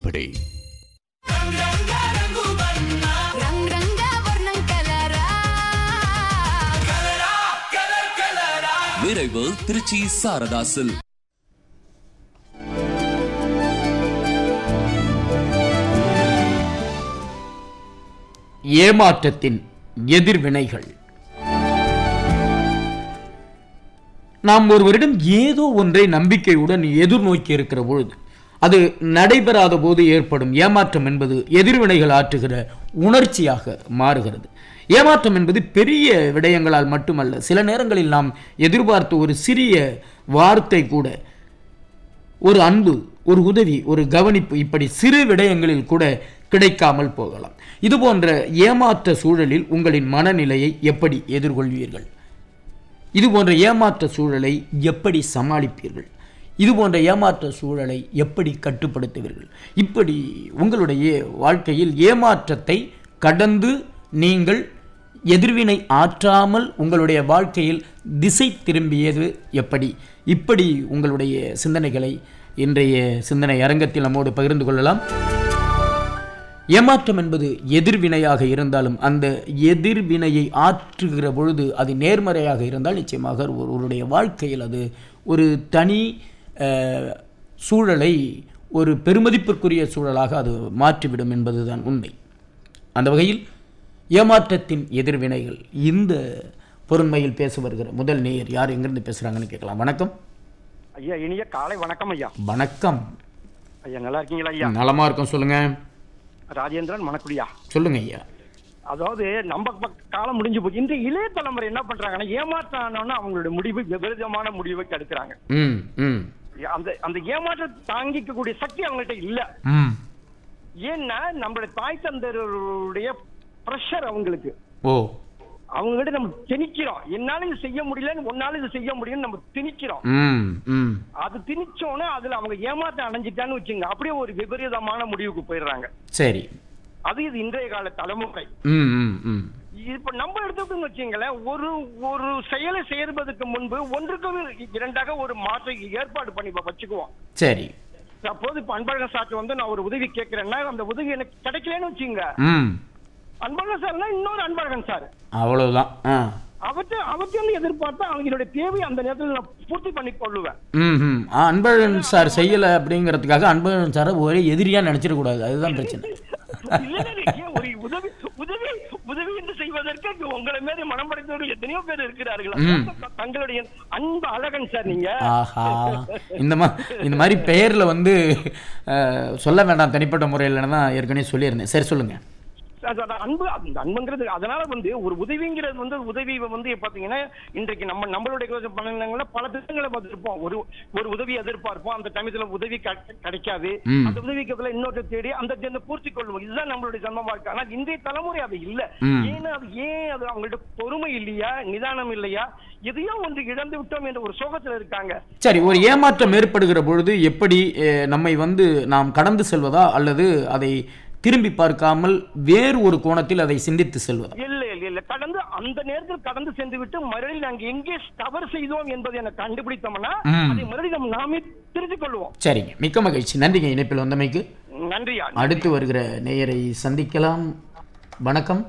இப்படி రంగ్ రంగ వర్ణం కలరా நிறைவு திருச்சி சாரதாசில் ஏமாற்றத்தின் எதிர்வினைகள் நாம் ஒருவரிடம் ஏதோ ஒன்றை நம்பிக்கையுடன் எதிர்நோக்கி இருக்கிற பொழுது அது நடைபெறாத போது ஏற்படும் ஏமாற்றம் என்பது எதிர்வினைகள் ஆற்றுகிற உணர்ச்சியாக மாறுகிறது ஏமாற்றம் என்பது பெரிய விடயங்களால் மட்டுமல்ல சில நேரங்களில் நாம் எதிர்பார்த்த ஒரு சிறிய வார்த்தை கூட ஒரு அன்பு ஒரு உதவி ஒரு கவனிப்பு இப்படி சிறு விடயங்களில் கூட கிடைக்காமல் போகலாம் இது போன்ற ஏமாற்ற சூழலில் உங்களின் மனநிலையை எப்படி எதிர்கொள்வீர்கள் இது போன்ற ஏமாற்ற சூழலை எப்படி சமாளிப்பீர்கள் இது போன்ற ஏமாற்ற சூழலை எப்படி கட்டுப்படுத்துவீர்கள் இப்படி உங்களுடைய வாழ்க்கையில் ஏமாற்றத்தை கடந்து நீங்கள் எதிர்வினை ஆற்றாமல் உங்களுடைய வாழ்க்கையில் திசை திரும்பியது எப்படி இப்படி உங்களுடைய சிந்தனைகளை இன்றைய சிந்தனை அரங்கத்தில் நம்மோடு பகிர்ந்து கொள்ளலாம் ஏமாற்றம் என்பது எதிர்வினையாக இருந்தாலும் அந்த எதிர்வினையை ஆற்றுகிற பொழுது அது நேர்மறையாக இருந்தால் நிச்சயமாக ஒருவருடைய வாழ்க்கையில் அது ஒரு தனி அஹ், சூழலை ஒரு பெருமதிப்பிற்குரிய சூழலாக அது மாற்றிவிடும் என்பதுதான் உண்மை அந்த வகையில் ஏமாற்றத்தின் எதிர்வினைகள் இந்த பொருண்மையில் பேச வருகிற முதல் நேயர் யார் எங்கிருந்து பேசுகிறாங்கன்னு கேட்கலாம் வணக்கம் ஐயா இனிய காலை வணக்கம் ஐயா வணக்கம் ஐயா நல்லா இருக்கீங்களா ஐயா நலமா இருக்கும் சொல்லுங்க ராஜேந்திரன் மணக்குடியா சொல்லுங்க ஐயா அதாவது நம்ம ப- காலம் முடிஞ்சு போச்சு இந்த இளைய தலைமுறை என்ன பண்றாங்கன்னா ஏமாற்றானோன்னா அவங்களுடைய முடிவு விபரீதமான முடிவை எடுக்கிறாங்க ம் ம் அந்த அந்த ஏமாற்றத்தை தாங்கிக்க கூடிய சக்தி அவங்கள்ட்ட இல்ல ம் ஏன்னா நம்மளுடைய தாய் தந்தருடைய ப்ரெஷர் அவங்களுக்கு ஓ அவங்ககிட்ட நம்ம திணிக்கிறோம் என்னால இது செய்ய முடியலன்னு ஒன்னால இது செய்ய முடியும்னு நம்ம திணிக்கிறோம் ம் ம் அது திணிச்சோன்னே அதுல அவங்க ஏமாற்றம் அடைஞ்சிட்டான்னு வச்சுங்க அப்படியே ஒரு விபரீதமான முடிவுக்கு போயிடுறாங்க சரி அது இது இன்றைய கால தலைமுறை ம் ம் ம் இப்ப நம்ம எடுத்துக்கோங்க வச்சுங்களேன் ஒரு ஒரு செயலை செய்யறதுக்கு முன்பு ஒன்றுக்கு இரண்டாக ஒரு மாற்றை ஏற்பாடு பண்ணி இப்ப வச்சுக்குவோம் சரி சப்போஸ் இப்ப அன்பழகன் சார் வந்து நான் ஒரு உதவி கேட்கிறேன்னா அந்த உதவி எனக்கு கிடைக்கலன்னு வச்சுங்க ம் அன்பழகன் சார்னா இன்னொரு அன்பழகன் சார் அவ்வளவுதான் ஆ அவற்றை அவற்றை வந்து எதிர்பார்த்தா அவங்களுடைய தேவை அந்த நேரத்தில் நான் பூர்த்தி பண்ணி கொள்ளுவேன் ம் ம் ஆ, அன்பழகன் சார் செய்யலை அப்படிங்கிறதுக்காக அன்பழகன் சாரை ஒரே எதிரியாக நினச்சிடக்கூடாது அதுதான் பிரச்சனை இல்ல, இல்ல, இல்ல, ஏன் ஒரு உதவி உதவி உதவி என்று செய்வதற்கு உங்களை மாரி மனம் படைத்தவர்கள் எத்தனையோ பேர் இருக்கிறார்கள் ம். தங்களுடைய அன்பு அழகன் சார் நீங்க ஆஹா இந்த மா இந்த மாதிரி பெயரில் வந்து அஹ், சொல்ல வேண்டாம் தனிப்பட்ட முறையில்னு தான் ஏற்கனவே சொல்லியிருந்தேன் சரி சொல்லுங்கள் அது- அது அன்பு அந்த அன்புங்கிறது அதனால வந்து ஒரு உதவிங்கிறது வந்து உதவி வந்து பாத்தீங்கன்னா இன்றைக்கு நம்ம நம்மளுடைய பண்ணங்கள பல திட்டங்களை பார்த்திருப்போம் ஒரு ஒரு உதவி எதிர்பார்ப்போம் அந்த சமயத்துல உதவி கிடை- கிடைக்காது ம். அந்த உதவிக்கு பதிலா இன்னொரு தேடி அந்த அந்த பூர்த்தி கொள்வோம் இதுதான் நம்மளுடைய ஜன்ம வாழ்க்கை ஆனா இன்றைய தலைமுறை அது இல்ல ம். ஏன்னா அது ஏன் அது அவங்கள்ட்ட பொறுமை இல்லையா நிதானம் இல்லையா எதையோ ஒன்று இழந்து விட்டோம் என்ற ஒரு சோகத்துல இருக்காங்க சரி ஒரு ஏமாற்றம் ஏற்படுகிற பொழுது எப்படி அஹ், நம்மை வந்து நாம் கடந்து செல்வதா அல்லது அதை திரும்பி பார்க்காமல் வேறு ஒரு கோணத்தில் அதை சிந்தித்து செல்வதா இல்ல இல்ல இல்ல கடந்து அந்த நேரத்தில் கடந்து சென்று விட்டு மறுபடியும் நாங்க எங்கே தவறு செய்தோம் என்பதை எனக்கு கண்டுபிடித்தோம்னா ம். அதை மறுபடியும் நம்ம நாமே திருத்திக் கொள்வோம் சரிங்க மிக்க மகிழ்ச்சி நன்றிங்க இணைப்பில் வந்தமைக்கு நன்றியா அடுத்து வருகிற நேயரை சந்திக்கலாம் வணக்கம்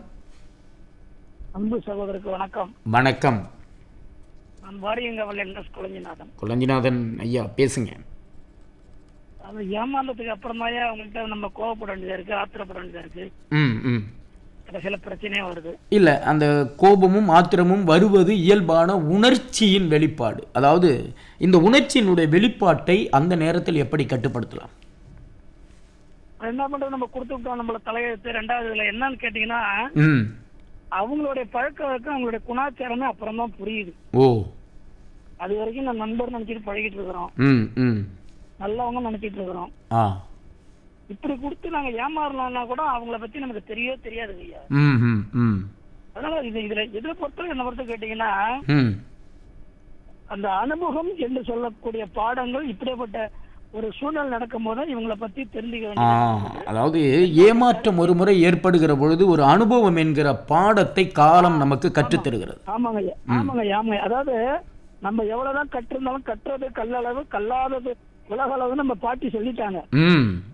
அன்பு சகோதரருக்கு வணக்கம் வணக்கம் நான் வாரியங்கவல் என் எஸ் குழஞ்சிநாதன் குழஞ்சிநாதன் ஐயா பேசுங்க அது ஏமாந்ததுக்கு அப்புறமாயே அவங்கள்ட்ட நம்ம கோவப்பட வேண்டியதா இருக்கு ஆத்திரப்பட வேண்டியதா இருக்கு ம் ம் கடைசியில பிரச்சனையே வருது இல்லை அந்த கோபமும் ஆத்திரமும் வருவது இயல்பான உணர்ச்சியின் வெளிப்பாடு அதாவது இந்த உணர்ச்சியினுடைய வெளிப்பாட்டை அந்த நேரத்தில் எப்படி கட்டுப்படுத்தலாம் அது என்ன பண்றது நம்ம கொடுத்து விட்டோம் நம்மள தலையெழுத்து ரெண்டாவது இதுல என்னன்னு கேட்டீங்கன்னா ம் அவங்களுடைய பழக்க வழக்கம் அவங்களுடைய குணாச்சாரமே அப்புறம் தான் புரியுது ஓ அது வரைக்கும் நம்ம நண்பர் நினைச்சிட்டு பழகிட்டு இருக்கிறோம் ம் ம் நல்லவங்க நினைச்சிட்டு இருக்கிறோம் ஆ இப்படி கொடுத்து நாங்க ஏமாறலாம்னா கூட அவங்கள பத்தி நமக்கு தெரியவே தெரியாது ஐயா ம் ம் ம் அதனால இது இதுல எதிர பொறுத்தவரை என்ன பொறுத்த கேட்டீங்கன்னா ம் அந்த அனுபவம் என்று சொல்லக்கூடிய பாடங்கள் இப்படிப்பட்ட ஒரு சூழ்நிலை நடக்கும் போது இவங்களை பத்தி தெரிஞ்சுக்க ஆ வேண்டியது அதாவது ஏமாற்றம் ஒரு முறை ஏற்படுகிற பொழுது ஒரு அனுபவம் என்கிற பாடத்தை காலம் நமக்கு கற்றுத்தருகிறது ஆமாங்க ஐயா ஆமாங்க ஐயா ஆமாங்க அதாவது நம்ம எவ்வளவுதான் கற்றிருந்தாலும் கற்றது கல்லளவு கல்லாதது உலகளவு நம்ம பாட்டி சொல்லிட்டாங்க ம்